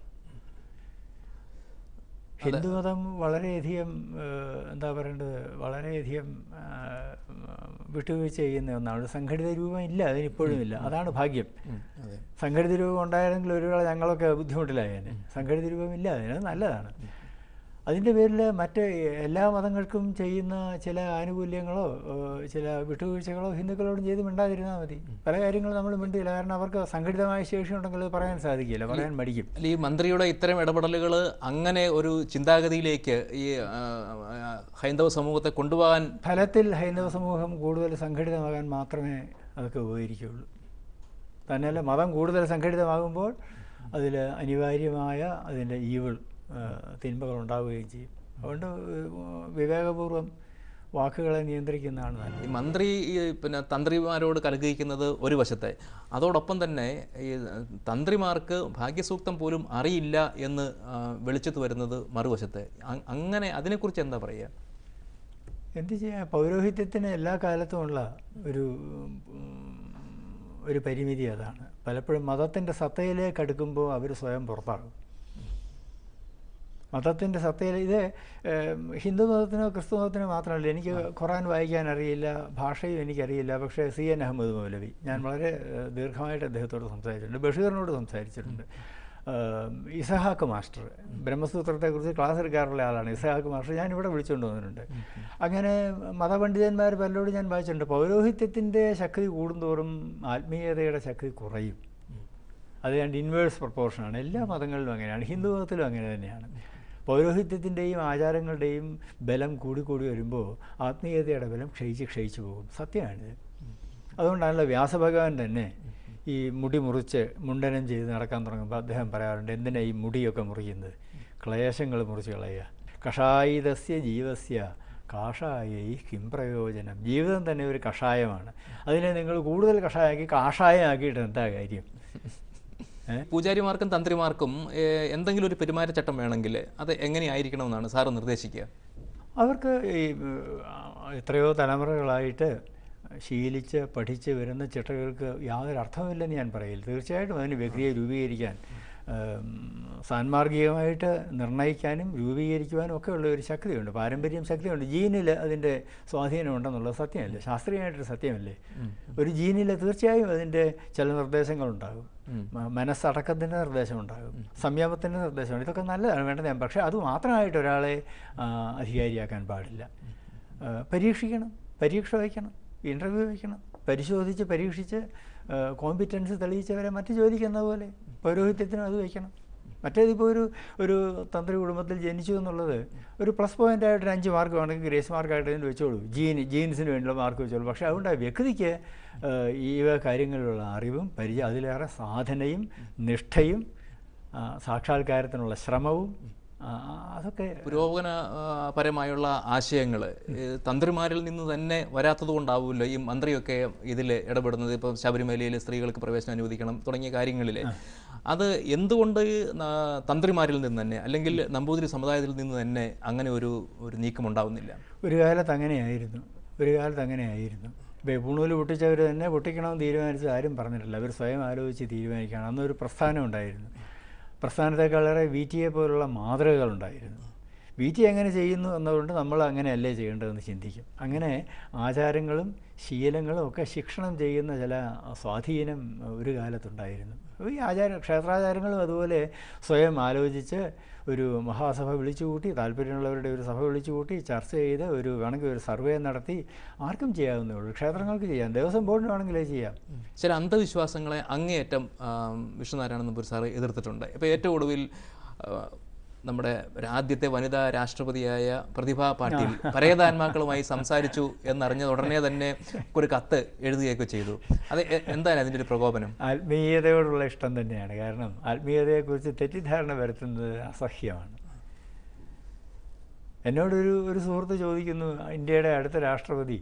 ഹിന്ദുമതം വളരെയധികം ഏഹ്, എന്താ പറയേണ്ടത് വളരെയധികം ആഹ്, വിട്ടുവീഴ്ച ചെയ്യുന്ന ഒന്നാണ് ഒരു സംഘടിത രൂപം ഇല്ല അതിനിപ്പോഴും ഇല്ല അതാണ് ഭാഗ്യം ഉം, അതെ സംഘടിത രൂപം ഉണ്ടായിരുന്നെങ്കിൽ ഒരുവേള ഞങ്ങളൊക്കെ ബുദ്ധിമുട്ടിലായേനെ സംഘടിത രൂപം ഇല്ല അതിന് അത് നല്ലതാണ് അതിൻ്റെ പേരിൽ മറ്റ് എല്ലാ മതങ്ങൾക്കും ചെയ്യുന്ന ചില ആനുകൂല്യങ്ങളോ ഏഹ്, ചില വിട്ടുവീഴ്ചകളോ ഹിന്ദുക്കളോടും ചെയ്ത് മിണ്ടാതിരുന്നാൽ മതി പല കാര്യങ്ങളും നമ്മൾ മിണ്ടില്ല കാരണം അവർക്ക് സംഘടിതമായ ശേഷി ഉണ്ടെങ്കിൽ അത് പറയാൻ സാധിക്കില്ല പറയാൻ മടിക്കും അല്ല ഈ മന്ത്രിയുടെ ഇത്തരം ഇടപെടലുകൾ അങ്ങനെ ഒരു ചിന്താഗതിയിലേക്ക് ഈ ആ, ആ, ഹൈന്ദവ സമൂഹത്തെ കൊണ്ടുപോകാൻ ഫലത്തിൽ ഹൈന്ദവ സമൂഹം കൂടുതൽ സംഘടിതമാകാൻ മാത്രമേ അതൊക്കെ ഉപകരിക്കുകയുള്ളൂ തന്നെയല്ല മതം കൂടുതൽ സംഘടിതമാകുമ്പോൾ അതിൽ അനിവാര്യമായ അതിൻ്റെ ഈവിൾ തിന്മകൾ ഉണ്ടാവുകയും ചെയ്യും അതുകൊണ്ട് ഏഹ്, വിവേകപൂർവ്വം വാക്കുകളെ നിയന്ത്രിക്കുന്നതാണ് നല്ലത് ഈ മന്ത്രി ഈ പിന്നെ തന്ത്രിമാരോട് കലഹിക്കുന്നത് ഒരു വശത്തെ അതോടൊപ്പം തന്നെ ഈ തന്ത്രിമാർക്ക് ഭാഗ്യസൂക്തം പോലും അറിയില്ല എന്ന് ആ, വെളിച്ചത്ത് വരുന്നത് മറുവശത്തെ അ- അങ്ങനെ അതിനെക്കുറിച്ച് എന്താ പറയുക എന്ത് ചെയ്യാൻ പൗരോഹിത്യത്തിന് എല്ലാ കാലത്തുമുള്ള ഒരു ഉം, ഒരു പരിമിതി അതാണ് പലപ്പോഴും മതത്തിൻ്റെ സത്തയിലേക്ക് അടുക്കുമ്പോൾ അവർ സ്വയം പുറത്താകും മതത്തിൻ്റെ സത്തയിൽ ഇത് ഏം, ഹിന്ദു മതത്തിനോ ക്രിസ്തു മതത്തിനോ മാത്രമല്ല എനിക്ക് ഖുറാൻ വായിക്കാൻ അറിയില്ല ഭാഷയും എനിക്കറിയില്ല പക്ഷേ സി എൻ അഹമ്മദ് മൗലവി ഞാൻ വളരെ ഏഹ്, ദീർഘമായിട്ട് അദ്ദേഹത്തോട് സംസാരിച്ചിട്ടുണ്ട് ബഷീറിനോട് സംസാരിച്ചിട്ടുണ്ട് ഏം, ഇസഹാക്ക് മാസ്റ്റർ ബ്രഹ്മസൂത്രത്തെക്കുറിച്ച് ക്ലാസ് എടുക്കാറുള്ള ആളാണ് ഇസഹാക്ക് മാസ്റ്റർ ഞാൻ ഇവിടെ വിളിച്ചുകൊണ്ട് വന്നിട്ടുണ്ട് അങ്ങനെ മതപണ്ഡിതന്മാർ പലരോടും ഞാൻ വായിച്ചിട്ടുണ്ട് പൗരോഹിത്യത്തിൻ്റെ ശക്തി കൂടുന്തോറും ആത്മീയതയുടെ ശക്തി കുറയും അത് രണ്ട് ഇൻവേഴ്സ് പ്രപ്പോർഷനാണ് എല്ലാ മതങ്ങളിലും അങ്ങനെയാണ് ഹിന്ദു മതത്തിലും അങ്ങനെ തന്നെയാണ് പൗരോഹിത്യത്തിൻ്റെയും ആചാരങ്ങളുടെയും ബലം കൂടിക്കൂടി വരുമ്പോൾ ആത്മീയതയുടെ ബലം ക്ഷയിച്ച് ക്ഷയിച്ചു പോകും സത്യമാണിത് അതുകൊണ്ടാണല്ലോ വ്യാസഭഗവാൻ തന്നെ ഈ മുടി മുറിച്ച് മുണ്ടനം ചെയ്ത് നടക്കാൻ തുടങ്ങുമ്പോൾ അദ്ദേഹം പറയാറുണ്ട് എന്തിനാ ഈ മുടിയൊക്കെ മുറിക്കുന്നത് ക്ലേശങ്ങൾ മുറിച്ച് കളയുക കഷായിതസ്യ ജീവസ്യ കാഷായൈ കിം പ്രയോജനം ജീവിതം തന്നെ ഒരു കഷായമാണ് അതിനെ നിങ്ങൾ കൂടുതൽ കഷായമാക്കി കാഷായമാക്കിയിട്ട് എന്താ കാര്യം ഏ? പൂജാരിമാർക്കും തന്ത്രിമാർക്കും ഏഹ്, എന്തെങ്കിലും ഒരു പെരുമാറ്റച്ചട്ടം വേണമെങ്കിൽ അത് എങ്ങനെയായിരിക്കണമെന്നാണ് സാറ് നിർദ്ദേശിക്കുക അവർക്ക് ഈ ആ, എത്രയോ തലമുറകളായിട്ട് ശീലിച്ച് പഠിച്ച് വരുന്ന ചിട്ടകൾക്ക് യാതൊരു അർത്ഥമില്ലെന്ന് ഞാൻ പറയില്ല തീർച്ചയായിട്ടും അതിന് വ്യക്തിയെ രൂപീകരിക്കാൻ ഉം, സാൻമാർഗികമായിട്ട് നിർണ്ണയിക്കാനും രൂപീകരിക്കുവാനും ഒക്കെ ഉള്ള ഒരു ശക്തിയുണ്ട് പാരമ്പര്യം ശക്തിയുണ്ട് ജീനിൽ അതിൻ്റെ സ്വാധീനം ഉണ്ടെന്നുള്ളത് സത്യമല്ലേ ശാസ്ത്രീയമായിട്ടൊരു സത്യമല്ലേ ഒരു ജീനിൽ തീർച്ചയായും അതിൻ്റെ ചില നിർദ്ദേശങ്ങളുണ്ടാകും മ- മനസ്സടക്കത്തിൻ്റെ നിർദ്ദേശമുണ്ടാകും സംയമത്തിൻ്റെ നിർദ്ദേശമുണ്ട് ഇതൊക്കെ നല്ലതാണ് വേണ്ടത് ഞാൻ പക്ഷേ അത് മാത്രമായിട്ട് ഒരാളെ ആ, അധികാരിയാക്കാൻ പാടില്ല ആ, പരീക്ഷിക്കണം പരീക്ഷ വയ്ക്കണം ഇൻ്റർവ്യൂ വയ്ക്കണം പരിശോധിച്ച് പരീക്ഷിച്ച് കോമ്പിറ്റൻസ് തെളിയിച്ചവരെ മറ്റു ജോലിക്ക് എന്ന പോലെ പൗരോഹിത്യത്തിനും അത് വയ്ക്കണം മറ്റേതിപ്പോൾ ഒരു ഒരു തന്ത്രി കുടുംബത്തിൽ ജനിച്ചു എന്നുള്ളത് ഒരു പ്ലസ് പോയിൻ്റ് ആയിട്ട് ഒരു അഞ്ച് മാർക്ക് വേണമെങ്കിൽ ഗ്രേസ് മാർക്കായിട്ട് അതിന് വെച്ചോളൂ ജീൻ ജീൻസിന് വേണ്ടിയുള്ള മാർക്ക് വെച്ചോളൂ പക്ഷേ അതുകൊണ്ട് ആ വ്യക്തിക്ക് ഏഹ്, ഈ വക കാര്യങ്ങളിലുള്ള അറിവും പരിചയം അതിലേറെ സാധനയും നിഷ്ഠയും ആ, സാക്ഷാത്കാരത്തിനുള്ള ശ്രമവും ആ, അതൊക്കെ പുരോഗമന ആ, പരമായുള്ള ആശയങ്ങൾ തന്ത്രിമാരിൽ നിന്ന് തന്നെ വരാത്തത് കൊണ്ടാവുമല്ലോ ഈ മന്ത്രിയൊക്കെ ഇതിൽ ഇടപെടുന്നത് ഇപ്പം ശബരിമലയിൽ സ്ത്രീകൾക്ക് പ്രവേശനം അനുവദിക്കണം തുടങ്ങിയ കാര്യങ്ങളിൽ അത് എന്തുകൊണ്ട് ഈ, ആ, തന്ത്രിമാരിൽ നിന്ന് തന്നെ അല്ലെങ്കിൽ നമ്പൂതിരി സമുദായത്തിൽ നിന്ന് തന്നെ അങ്ങനെ ഒരു ഒരു നീക്കം ഉണ്ടാവുന്നില്ല ഒരു കാലത്ത് അങ്ങനെയായിരുന്നു ഒരു കാലത്ത് അങ്ങനെയായിരുന്നു ഇപ്പോൾ ഈ പൂണൂല് പൊട്ടിച്ചവർ തന്നെ പൊട്ടിക്കണമെന്ന് തീരുമാനിച്ച് ആരും പറഞ്ഞിട്ടില്ല അവർ സ്വയം ആലോചിച്ച് തീരുമാനിക്കുകയാണ് അന്നൊരു പ്രസ്ഥാനം ഉണ്ടായിരുന്നു പ്രസ്ഥാനത്തെക്കാളേറെ വി ടി എ പോലുള്ള മാതൃകകളുണ്ടായിരുന്നു വി ടി എങ്ങനെ ചെയ്യുന്നു എന്നതുകൊണ്ട് നമ്മൾ അങ്ങനെയല്ലേ ചെയ്യേണ്ടതെന്ന് ചിന്തിക്കും അങ്ങനെ ആചാരങ്ങളും ശീലങ്ങളും ഒക്കെ ശിക്ഷണം ചെയ്യുന്ന ചില സ്വാധീനം ഒരു കാലത്തുണ്ടായിരുന്നു ഈ ആചാര ക്ഷേത്രാചാരങ്ങളും അതുപോലെ സ്വയം ആലോചിച്ച് ഒരു മഹാസഭ വിളിച്ചു കൂട്ടി താല്പര്യമുള്ളവരുടെ ഒരു സഭ വിളിച്ചു കൂട്ടി ചർച്ച ചെയ്ത് ഒരു വേണമെങ്കിൽ ഒരു സർവേ നടത്തി ആർക്കും ചെയ്യാവുന്നേ ഉള്ളൂ ക്ഷേത്രങ്ങൾക്ക് ചെയ്യാം ദേവസ്വം ബോർഡിന് വേണമെങ്കിലേ ചെയ്യാം ചില അന്ധവിശ്വാസങ്ങളെ അങ്ങേയറ്റം ആ, വിഷ്ണുനാരായണ നമ്പൂരി സാറ് എതിർത്തിട്ടുണ്ട് ഇപ്പോൾ ഏറ്റവും ഒടുവിൽ ആ, നമ്മുടെ ഒരു ആദ്യത്തെ വനിതാ രാഷ്ട്രപതിയായ പ്രതിഭ പാട്ടീൽ പരേതാത്മാക്കളുമായി സംസാരിച്ചു എന്നറിഞ്ഞത് ഉടനെ തന്നെ ഒരു കത്ത് എഴുതുകയൊക്കെ ചെയ്തു അത് എ- എന്താണ് അതിൻ്റെ ഒരു പ്രകോപനം ആത്മീയതയോടുള്ള ഇഷ്ടം തന്നെയാണ് കാരണം ആത്മീയതയെക്കുറിച്ച് തെറ്റിദ്ധാരണ വരുത്തുന്നത് അസഹ്യമാണ് എന്നോടൊരു ഒരു സുഹൃത്ത് ചോദിക്കുന്നു ഇന്ത്യയുടെ അടുത്ത രാഷ്ട്രപതി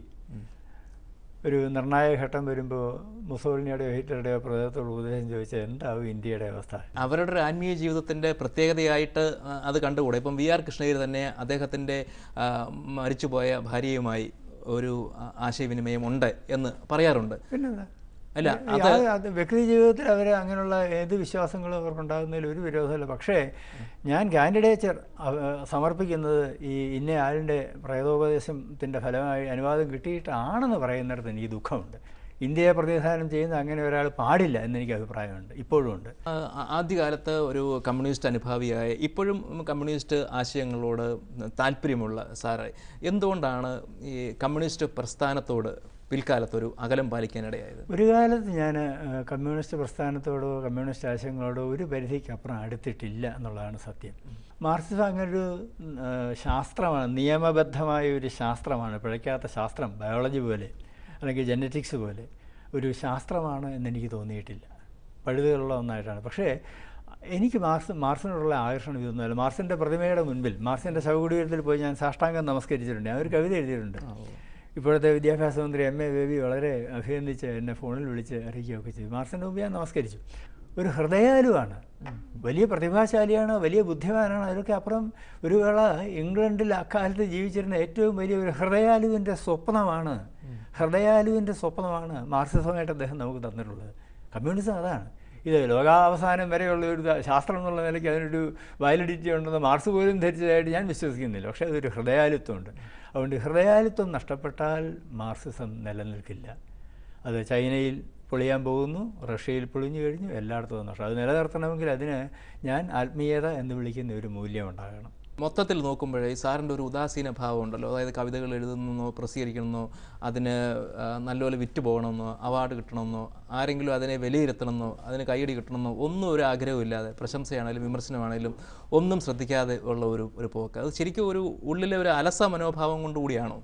ഒരു നിർണായക ഘട്ടം വരുമ്പോൾ മുസോളിനിയുടെയോ ഹിറ്റ്ലറുടെയോ പ്രദേശത്തോട് ഉപദേശം ചോദിച്ചാൽ എന്താവും ഇന്ത്യയുടെ അവസ്ഥ അവരുടെ ഒരു ആത്മീയ ജീവിതത്തിൻ്റെ പ്രത്യേകതയായിട്ട് ആ, അത് കണ്ടുകൂടെ ഇപ്പം വി ആർ കൃഷ്ണഗിരി തന്നെ അദ്ദേഹത്തിൻ്റെ ആ, മരിച്ചുപോയ ഭാര്യയുമായി ഒരു ആ, ആശയവിനിമയം ഉണ്ട് എന്ന് പറയാറുണ്ട് പിന്നെന്താ അല്ല അത് യാ- അത് വ്യക്തി ജീവിതത്തിൽ അവർ അങ്ങനെയുള്ള ഏത് വിശ്വാസങ്ങളും അവർക്കുണ്ടാകുന്നതിൽ ഒരു വിരോധമില്ല പക്ഷേ ഞാൻ കാൻഡിഡേച്ചർ സമർപ്പിക്കുന്നത് ഈ ഇന്ന ആളിൻ്റെ പ്രേതോപദേശത്തിൻ്റെ ഫലമായി അനുവാദം കിട്ടിയിട്ടാണെന്ന് പറയുന്നിടത്ത് എനിക്ക് ദുഃഖമുണ്ട് ഇന്ത്യയെ പ്രതിനിധാനം ചെയ്യുന്ന അങ്ങനെ ഒരാൾ പാടില്ല എന്നെനിക്ക് അഭിപ്രായമുണ്ട് ഇപ്പോഴും ഉണ്ട് ആ, ആദ്യകാലത്ത് ഒരു കമ്മ്യൂണിസ്റ്റ് അനുഭാവിയായ ഇപ്പോഴും കമ്മ്യൂണിസ്റ്റ് ആശയങ്ങളോട് താല്പര്യമുള്ള സാറ് എന്തുകൊണ്ടാണ് ഈ കമ്മ്യൂണിസ്റ്റ് പ്രസ്ഥാനത്തോട് പിൽക്കാലത്ത് ഒരു അകലം പാലിക്കാനിടയായത് ഒരു കാലത്ത് ഞാൻ കമ്മ്യൂണിസ്റ്റ് പ്രസ്ഥാനത്തോടോ കമ്മ്യൂണിസ്റ്റ് ആശയങ്ങളോടോ ഒരു പരിധിക്കപ്പുറം അടുത്തിട്ടില്ല എന്നുള്ളതാണ് സത്യം മാർക്സിസം അങ്ങനൊരു ഉം, ആ, ശാസ്ത്രമാണ് നിയമബദ്ധമായ ഒരു ശാസ്ത്രമാണ് പിഴയ്ക്കാത്ത ശാസ്ത്രം ബയോളജി പോലെ അല്ലെങ്കിൽ ജനറ്റിക്സ് പോലെ ഒരു ശാസ്ത്രമാണ് എന്നെനിക്ക് തോന്നിയിട്ടില്ല പഴുതുകളുള്ള ഒന്നായിട്ടാണ് പക്ഷേ എനിക്ക് മാർക്സ് മാർക്സിനോടുള്ള ആകർഷണം ഇതൊന്നുമല്ല മാർക്സിൻ്റെ പ്രതിമയുടെ മുൻപിൽ മാർക്സിൻ്റെ ശവകുടീരത്തിൽ പോയി ഞാൻ സാഷ്ടാംഗം നമസ്കരിച്ചിട്ടുണ്ട് ഞാൻ ഒരു കവിത എഴുതിയിട്ടുണ്ട് ഇപ്പോഴത്തെ വിദ്യാഭ്യാസ മന്ത്രി എം എ ബേബി വളരെ അഭിനന്ദിച്ച് എന്നെ ഫോണിൽ വിളിച്ച് അറിയിക്കുകയൊക്കെ ചെയ്തു മാർക്സിൻ്റെ മുമ്പ് ഞാൻ നമസ്കരിച്ചു ഒരു ഹൃദയാലുവാണ് വലിയ പ്രതിഭാശാലിയാണ് വലിയ ബുദ്ധിമാനാണ് അതിലൊക്കെ അപ്പുറം ഒരു വേള ഇംഗ്ലണ്ടിൽ അക്കാലത്ത് ജീവിച്ചിരുന്ന ഏറ്റവും വലിയ ഒരു ഹൃദയാലുവിൻ്റെ സ്വപ്നമാണ് ഹൃദയാലുവിൻ്റെ സ്വപ്നമാണ് മാർക്സിസമായിട്ട് അദ്ദേഹം നമുക്ക് തന്നിട്ടുള്ളത് കമ്മ്യൂണിസം അതാണ് ഇത് ലോകാവസാനം വരെയുള്ള ഒരു ത- ശാസ്ത്രം എന്നുള്ള നിലയ്ക്ക് അതിനൊരു വാലിഡിറ്റി ഉണ്ടെന്ന് മാർക്സ് പോലും ധരിച്ചതായിട്ട് ഞാൻ വിശ്വസിക്കുന്നില്ല പക്ഷേ അതൊരു ഹൃദയാലിത്വമുണ്ട് അതുകൊണ്ട് ഹൃദയാലിത്വം നഷ്ടപ്പെട്ടാൽ മാർക്സിസം നിലനിൽക്കില്ല അത് ചൈനയിൽ പൊളിയാൻ പോകുന്നു റഷ്യയിൽ പൊളിഞ്ഞു കഴിഞ്ഞു എല്ലായിടത്തും നഷ്ടം അത് നിലനിർത്തണമെങ്കിൽ അതിന് ഞാൻ ആത്മീയത എന്ന് വിളിക്കുന്ന ഒരു മൂല്യം ഉണ്ടാകണം മൊത്തത്തിൽ നോക്കുമ്പോഴേ സാറിൻ്റെ ഒരു ഉദാസീന ഭാവം ഉണ്ടല്ലോ അതായത് കവിതകൾ എഴുതുന്നെന്നോ പ്രസിദ്ധീകരിക്കണമെന്നോ അതിന് ആ, നല്ലപോലെ വിറ്റ് പോകണമെന്നോ അവാർഡ് കിട്ടണമെന്നോ ആരെങ്കിലും അതിനെ വിലയിരുത്തണമെന്നോ അതിന് കൈയടി കിട്ടണമെന്നോ ഒന്നും ഒരു ആഗ്രഹമില്ലാതെ പ്രശംസയാണെങ്കിലും വിമർശനമാണെങ്കിലും ഒന്നും ശ്രദ്ധിക്കാതെ ഉള്ള ഒരു ഒരു പോക്ക് അത് ശരിക്കും ഒരു ഉള്ളിലെ ഒരു അലസ മനോഭാവം കൊണ്ടുകൂടിയാണോ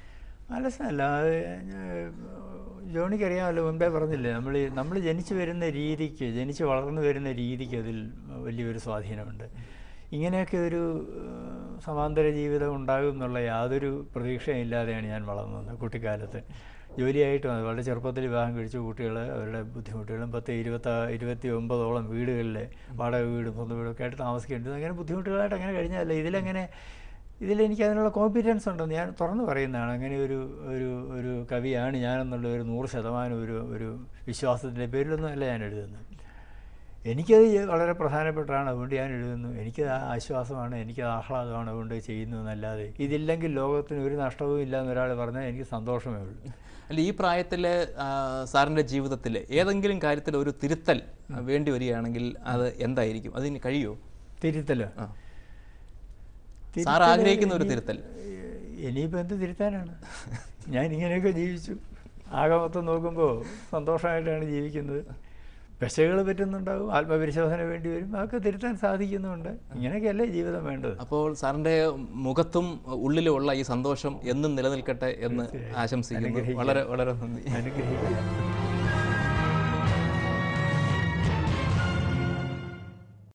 അലസല്ല അത് ജോണിക്കറിയാമല്ലോ മുൻപേ പറഞ്ഞില്ലേ നമ്മൾ നമ്മൾ ജനിച്ചു വരുന്ന രീതിക്ക് ജനിച്ച് വളർന്നു വരുന്ന രീതിക്ക് അതിൽ വലിയൊരു സ്വാധീനമുണ്ട് ഇങ്ങനെയൊക്കെ ഒരു ഏഹ്, സമാന്തര ജീവിതം ഉണ്ടാകും എന്നുള്ള യാതൊരു പ്രതീക്ഷയും ഇല്ലാതെയാണ് ഞാൻ വളർന്നത് കുട്ടിക്കാലത്ത് ജോലിയായിട്ടും അത് വളരെ ചെറുപ്പത്തിൽ വിവാഹം കഴിച്ച കുട്ടികൾ അവരുടെ ബുദ്ധിമുട്ടുകളും പത്ത് ഇരുപത്ത ഇരുപത്തി ഒമ്പതോളം വീടുകളിൽ വാടക വീടും സ്വന്തം വീടൊക്കെ ആയിട്ട് താമസിക്കേണ്ടത് അങ്ങനെ ബുദ്ധിമുട്ടുകളായിട്ട് അങ്ങനെ കഴിഞ്ഞാൽ ഇതിലങ്ങനെ ഇതിലെനിക്ക് അതിനുള്ള കോമ്പിറ്റൻസ് ഉണ്ടെന്ന് ഞാൻ തുറന്നു പറയുന്നതാണ് അങ്ങനെ ഒരു ഒരു ഒരു കവിയാണ് ഞാനെന്നുള്ള ഒരു നൂറ് ശതമാനം ഒരു ഒരു വിശ്വാസത്തിൻ്റെ പേരിലൊന്നും അല്ല ഞാൻ എഴുതുന്നത് എനിക്കത് വളരെ പ്രധാനപ്പെട്ടതാണ് അതുകൊണ്ട് ഞാൻ എഴുതുന്നു എനിക്കത് ആ ആശ്വാസമാണ് എനിക്കത് ആഹ്ലാദമാണ് അതുകൊണ്ട് ചെയ്യുന്നു എന്നല്ലാതെ ഇതില്ലെങ്കിൽ ലോകത്തിന് ഒരു നഷ്ടവും ഇല്ല എന്നൊരാൾ പറഞ്ഞാൽ എനിക്ക് സന്തോഷമേ ഉള്ളൂ അല്ല ഈ പ്രായത്തിൽ സാറിൻ്റെ ജീവിതത്തിൽ ഏതെങ്കിലും കാര്യത്തിൽ ഒരു തിരുത്തൽ ആ, വേണ്ടി വരികയാണെങ്കിൽ അത് എന്തായിരിക്കും അതിന് കഴിയുമോ തിരുത്തലോ ആ സാർ ആഗ്രഹിക്കുന്ന ഒരു തിരുത്തൽ ഇനിയിപ്പോൾ എന്ത് തിരുത്താനാണ് ഞാൻ ഇങ്ങനെയൊക്കെ ജീവിച്ചു ആകെ മൊത്തം നോക്കുമ്പോൾ സന്തോഷമായിട്ടാണ് ജീവിക്കുന്നത് പെശകൾ പറ്റുന്നുണ്ടാവും ആത്മപരിശോധന വേണ്ടി വരും അതൊക്കെ തിരുത്താൻ സാധിക്കുന്നുണ്ട് ഇങ്ങനെയൊക്കെയല്ലേ ജീവിതം വേണ്ടത് അപ്പോൾ സാറിൻ്റെ മുഖത്തും ഉള്ളിലുമുള്ള ഈ സന്തോഷം എന്നും നിലനിൽക്കട്ടെ എന്ന് ആശംസിക്കുന്നു വളരെ വളരെ നന്ദി അനുഗ്രഹിക്കുക